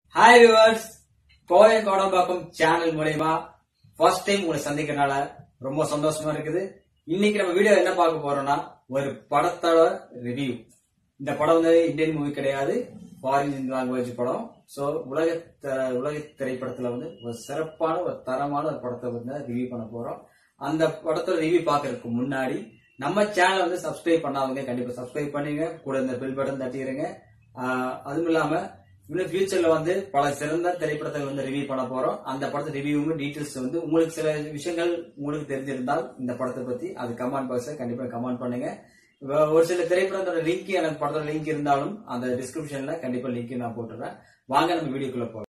hi viewers Kovai Kodambakkam channel மூலயமா first time உங்களை சந்திக்கிறனால ரொம்ப சந்தோஷமா இருக்குது இன்னைக்கு நம்ம வீடியோ என்ன பார்க்க போறோம்னா ஒரு படத்தோட ரிவ்யூ இந்த படம் வந்து இந்தியன் மூவி கிடையாது ஃபாரின் லாங்குவேஜ் படம் ஸோ உலக த- உலக திரைப்படத்துல வந்து ஒரு சிறப்பான ஒரு தரமான ஒரு படத்தை வந்து ரிவ்யூ பண்ண போறோம் அந்த படத்தோட ரிவ்யூ பார்க்கறதுக்கு முன்னாடி நம்ம சேனலை வந்து சப்ஸ்கிரைப் பண்ணாதவங்க கண்டிப்பா சப்ஸ்கிரைப் பண்ணுங்க கூட இந்த பெல் பட்டன் தட்டிடுங்க ஆஹ் அதுவும் இல்லாம இன்னும் ஃபியூச்சர்ல வந்து பல சிறந்த திரைப்படத்தை வந்து ரிவ்யூ பண்ண போறோம் அந்த படத்தை ரிவ்யூவும் டீடைல்ஸ் வந்து உங்களுக்கு சில விஷயங்கள் உங்களுக்கு தெரிஞ்சிருந்தால் இந்த படத்தை பத்தி அது கமெண்ட் பாக்ஸ்ல கண்டிப்பா கமெண்ட் பண்ணுங்க இப்ப ஒரு சில திரைப்படத்தோட லிங்க் எனக்கு படத்தோட லிங்க் இருந்தாலும் அந்த டிஸ்கிரிப்ஷன்ல கண்டிப்பா லிங்க் நான் போட்டுறேன் வாங்க நம்ம வீடியோக்குள்ள போகலாம்